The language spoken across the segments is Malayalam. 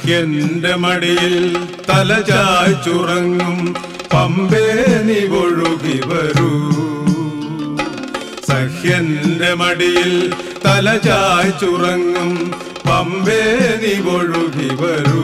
സഖ്യന്റെ മടിയിൽ തല ചായ്ച്ചുറങ്ങും പമ്പേ നീ ഒഴുകി വരൂ സഖ്യന്റെ മടിയിൽ തല ചായ്ച്ചുറങ്ങും പമ്പേ നീ ഒഴുകി വരൂ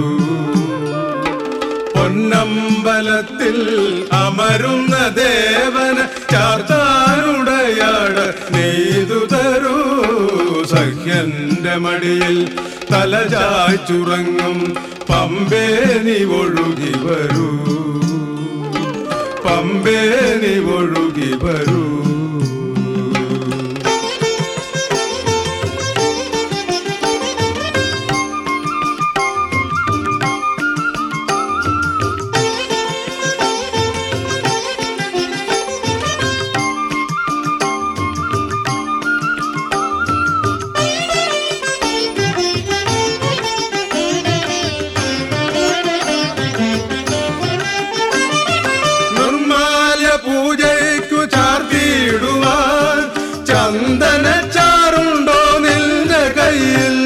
പൊന്നമ്പലത്തിൽ അമരുന്ന ദേവന ചാർത്താനുടയാട നെയ്തു തരൂ സഖ്യന്റെ മടിയിൽ തല ചായ്ച്ചുറങ്ങും പമ്പേ നീ ഒഴുകി വരൂ പമ്പേ നീ ഒഴുകി വരൂ നിർമാല്യ പൂജയ്ക്കു ചാർത്തിയിടുവാൻ ചന്ദന ചാറുണ്ടോ നിന്റെ കയ്യിൽ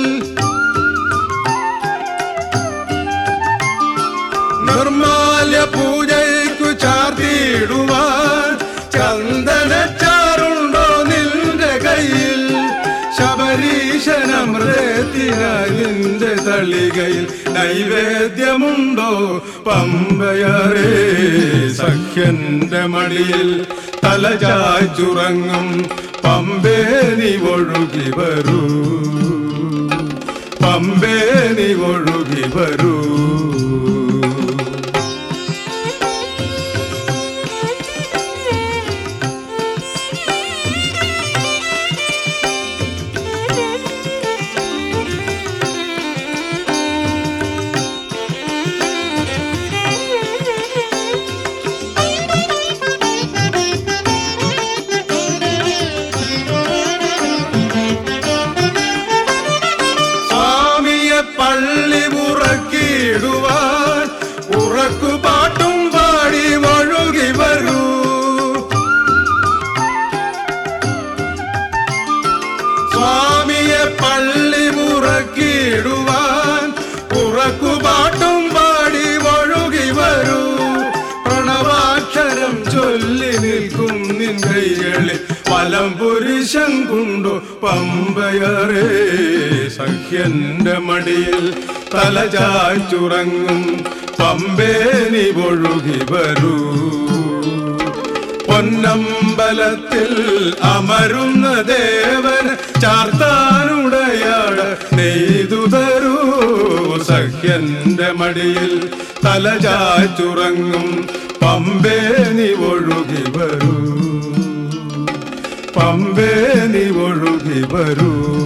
നിർമാല്യ പൂജയ്ക്കു ചാർത്തിയിടുവാൻ ചന്ദന ചാറുണ്ടോ നിന്റെ കയ്യിൽ ശബരീശനമൃതത്തിനായി നിന്റെ തളികയിൽ നൈവേദ്യമുണ്ടോ പമ്പയറേ സഖ്യന്റെ മടിയിൽ തല ചാച്ചുറങ്ങും പമ്പേ നീ ഒഴുകി വരൂ പമ്പേ നീ ഒഴുകി വരൂ സ്വാമിയെ പള്ളി ഉറക്കിയിടുവാൻ ഉറക്കു പാട്ടും പാടി ഒഴുകി വരൂ സ്വാമിയെ പള്ളി ഉറക്കിയിടുവാൻ ഉറക്കു പാട്ടും പാടി ഒഴുകി വരൂ പ്രണവാക്ഷരം ചൊല്ലി നിൽക്കും നിൻ കൈകളിൽ വലം പുരുഷൻ കൊണ്ടു പമ്പയറേ സഖ്യന്റെ മടിയിൽ തല ചായ്ച്ചുറങ്ങും പമ്പേ നീ ഒഴുകി വരൂ പൊന്നമ്പലത്തിൽ അമരുന്ന ദേവൻ ചാർത്താനുടയാട നെയ്തു തരൂ സഖ്യന്റെ മടിയിൽ തല ചാച്ചുറങ്ങും പമ്പേ നീ ഒഴുകി വരൂ പമ്പേ നീ ഒഴുകി വരൂ